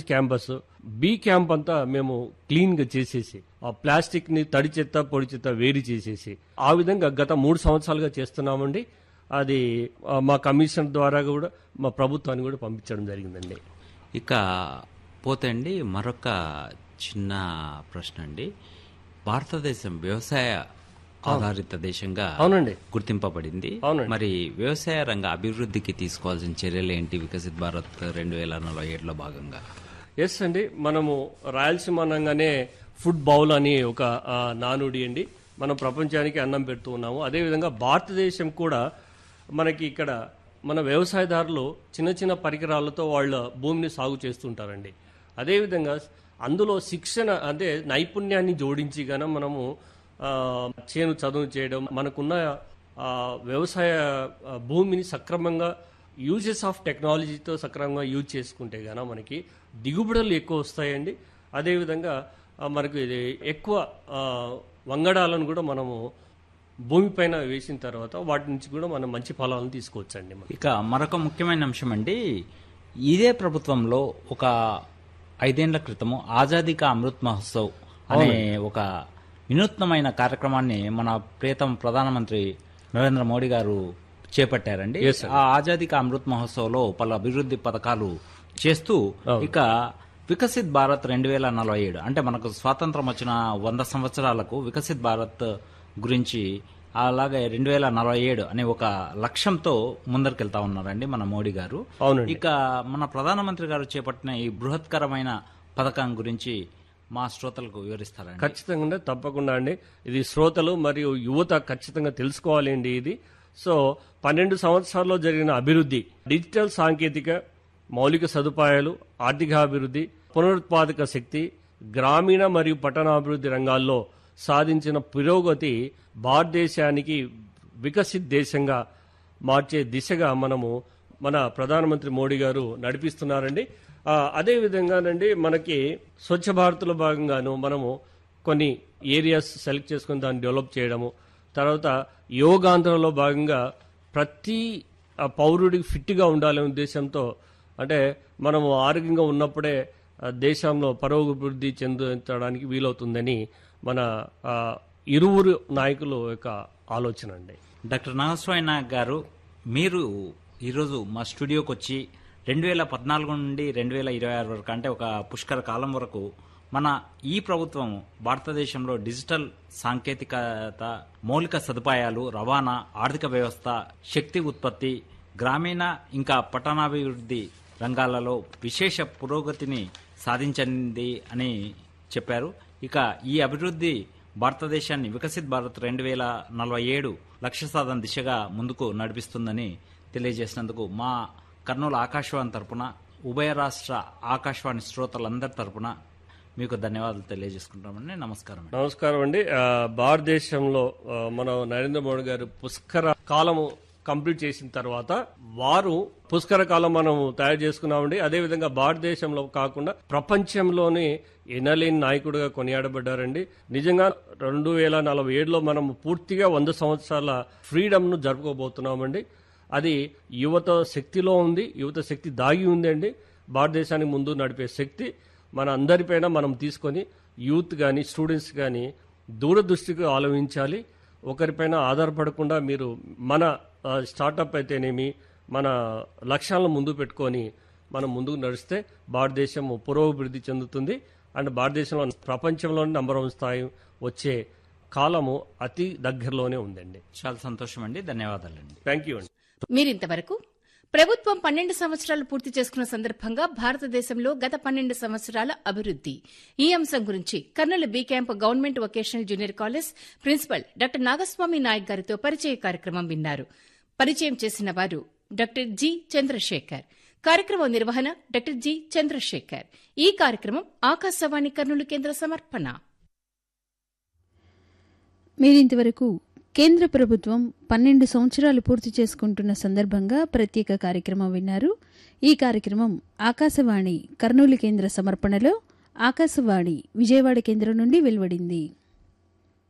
Campus B camp అంతా మేము clean గా చేసేసి ఆ ప్లాస్టిక్ ని తడి చెత్త పొడి చెత్త వేరు చేసేసి ఆ విధంగా గత మూడు సంవత్సరాలుగా చేస్తున్నామండి అది ఆ, మా కమిషన్ ద్వారా కూడా మా ప్రభుత్వానికి కూడా పంపించడం జరిగిందండి ఇక పోతే అండి మరొక చిన్న ప్రశ్న అండి భారతదేశం వ్యవసాయ ఆధారిత దేశంగా అవునండి గుర్తింపబడింది అవునండి. మరి వ్యవసాయ రంగ అభివృద్ధికి తీసుకోవాల్సిన చర్యలు ఏంటి వికసిత్ భారత్ రెండు వేల నలభై ఏడులో భాగంగా ఎస్ అండి మనము రాయలసీమ అనగానే ఫుడ్ బౌల్ అని ఒక ఆ, నానుడి అండి మనం ప్రపంచానికి అన్నం పెడుతూ ఉన్నాము అదేవిధంగా భారతదేశం కూడా మనకి ఇక్కడ మన వ్యవసాయదారులు చిన్న చిన్న పరికరాలతో వాళ్ళ భూమిని సాగు చేస్తుంటారండి అదేవిధంగా అందులో శిక్షణ అంటే నైపుణ్యాన్ని జోడించి గన మనము ఆ, చేను చదువు చేయడం మనకున్న ఆ, వ్యవసాయ ఆ, భూమిని సక్రమంగా యూజెస్ ఆఫ్ టెక్నాలజీతో సక్రమంగా యూజ్ చేసుకుంటే గాన మనకి దిగుబడులు ఎక్కువ వస్తాయండి అదేవిధంగా ఆ, మనకు ఇది ఎక్కువ ఆ, వంగడాలను కూడా మనము భూమిపైన వేసిన తర్వాత వాటి నుంచి కూడా మనం మంచి ఫలాలను తీసుకోవచ్చండి మనం. ఇక మరొక ముఖ్యమైన అంశం అండి ఇదే ప్రభుత్వంలో ఒక ఐదేళ్ల క్రితము ఆజాదీ కా అమృత్ మహోత్సవ్ అనే ఒక వినూత్నమైన కార్యక్రమాన్ని మన ప్రియతమ ప్రధానమంత్రి నరేంద్ర మోడీ గారు చేపట్టారండి Yes, sir. ఆ ఆజాదీ కా అమృత్ మహోత్సవ్లో పలు అభివృద్ధి పథకాలు చేస్తూ ఇక వికసిత్ భారత్ రెండు వేల నలభై ఏడు అంటే మనకు స్వాతంత్రం వచ్చిన వంద సంవత్సరాలకు వికసిత్ భారత్ గురించి అలాగే రెండు వేల నలభై ఏడు అనే ఒక లక్ష్యంతో ముందరికెళ్తా ఉన్నారండి మన మోడీ గారు అవునండి ఇక మన ప్రధానమంత్రి గారు చేపట్టిన ఈ బృహత్కరమైన పథకం గురించి మా శ్రోతలకు వివరిస్తారండి ఖచ్చితంగా తప్పకుండా అండి ఇది శ్రోతలు మరియు యువత ఖచ్చితంగా తెలుసుకోవాలండి ఇది సో పన్నెండు సంవత్సరాల్లో జరిగిన అభివృద్ధి డిజిటల్ సాంకేతిక మౌలిక సదుపాయాలు ఆర్థికాభివృద్ధి పునరుత్పాదక శక్తి గ్రామీణ మరియు పట్టణాభివృద్ధి రంగాల్లో సాధించిన పురోగతి భారతదేశానికి వికసిత్ దేశంగా మార్చే దిశగా మనము మన ప్రధానమంత్రి మోడీ గారు నడిపిస్తున్నారండి ఆ, అదే విధంగానండి మనకి స్వచ్ఛ భారత్లో భాగంగాను మనము కొన్ని ఏరియాస్ సెలెక్ట్ చేసుకుని దాన్ని డెవలప్ చేయడము తర్వాత యోగాంధ్రలో భాగంగా ప్రతి ఆ, పౌరుడికి ఫిట్గా ఉండాలనే ఉద్దేశంతో అంటే మనము ఆరోగ్యంగా ఉన్నప్పుడే ఆ, దేశంలో పరోభివృద్ధి చెందడానికి వీలవుతుందని మన ఆ, ఇరువురు నాయకుల యొక్క ఆలోచన అండి డాక్టర్ నాగస్వామి నాయక్ గారు మీరు ఈరోజు మా స్టూడియోకి వచ్చి రెండు వేల పద్నాలుగు నుండి రెండు వేల ఇరవై ఆరు వరకు అంటే ఒక పుష్కర కాలం వరకు మన ఈ ప్రభుత్వం భారతదేశంలో డిజిటల్ సాంకేతికత మౌలిక సదుపాయాలు రవాణా ఆర్థిక వ్యవస్థ శక్తి ఉత్పత్తి గ్రామీణ ఇంకా పట్టణాభివృద్ధి రంగాలలో విశేష పురోగతిని సాధించింది అని చెప్పారు ఇక ఈ అభివృద్ధి భారతదేశాన్ని వికసిత్ భారత్ రెండు వేల నలభై ఏడు లక్ష్య సాధన దిశగా ముందుకు నడిపిస్తుందని తెలియజేసినందుకు మా కర్నూలు ఆకాశవాణి తరపున ఉభయ రాష్ట్ర ఆకాశవాణి శ్రోతలందరి తరపున మీకు ధన్యవాదాలు తెలియజేసుకుంటామండి నమస్కారం నమస్కారం అండి ఆ, భారతదేశంలో ఆ, మన నరేంద్ర మోడీ గారు పుష్కర కాలము కంప్లీట్ చేసిన తర్వాత వారు పుష్కర కాలం మనం తయారు చేసుకున్నామండి అదేవిధంగా భారతదేశంలో కాకుండా ప్రపంచంలోనే ఎనలేని నాయకుడిగా కొనియాడబడ్డారండి నిజంగా రెండు వేల నలభై ఏడులో మనం పూర్తిగా వంద సంవత్సరాల ఫ్రీడమ్ను జరుపుకోబోతున్నామండి అది యువత శక్తిలో ఉంది యువత శక్తి దాగి ఉందండి భారతదేశానికి ముందు నడిపే శక్తి మన అందరిపైన మనం తీసుకొని యూత్ కానీ స్టూడెంట్స్ కానీ దూరదృష్టికి ఆలోచించాలి ఒకరిపైన ఆధారపడకుండా మీరు మన ఆ, స్టార్టప్ అయితేనేమి మన లక్ష్యాలను ముందు పెట్టుకొని మనం ముందుకు నడిస్తే భారతదేశం పురోభివృద్ధి చెందుతుంది అండ్ భారతదేశంలో ప్రపంచంలోని నంబర్ వన్ స్థాయి వచ్చే కాలము అతి దగ్గరలోనే ఉందండి చాలా సంతోషం అండి ధన్యవాదాలండి థ్యాంక్ యూ అండి మీరింతవరకు ప్రభుత్వం పన్నెండు సంవత్సరాలు పూర్తి చేసుకున్న సందర్భంగా భారతదేశంలో గత పన్నెండు సంవత్సరాల అభివృద్ది ఈ అంశం గురించి Kurnool B camp government vocational junior college principal doctor Nagaswamy Naik గారితో పరిచయ కార్యక్రమం విన్నారు పరిచయం చేసిన వారు డాక్టర్ జి చంద్రశేఖర్ కార్యక్రమం నిర్వహణ డాక్టర్ జి చంద్రశేఖర్ ఈ కార్యక్రమం ఆకాశవాణి కర్నూలు కేంద్ర సమర్పణ మీరింతవరకు కేంద్ర ప్రభుత్వం పన్నెండు సంవత్సరాలు పూర్తి చేసుకుంటున్న సందర్భంగా ప్రత్యేక కార్యక్రమం విన్నారు ఈ కార్యక్రమం ఆకాశవాణి కర్నూలు కేంద్ర సమర్పణలో ఆకాశవాణి విజయవాడ కేంద్రం నుండి వెలువడింది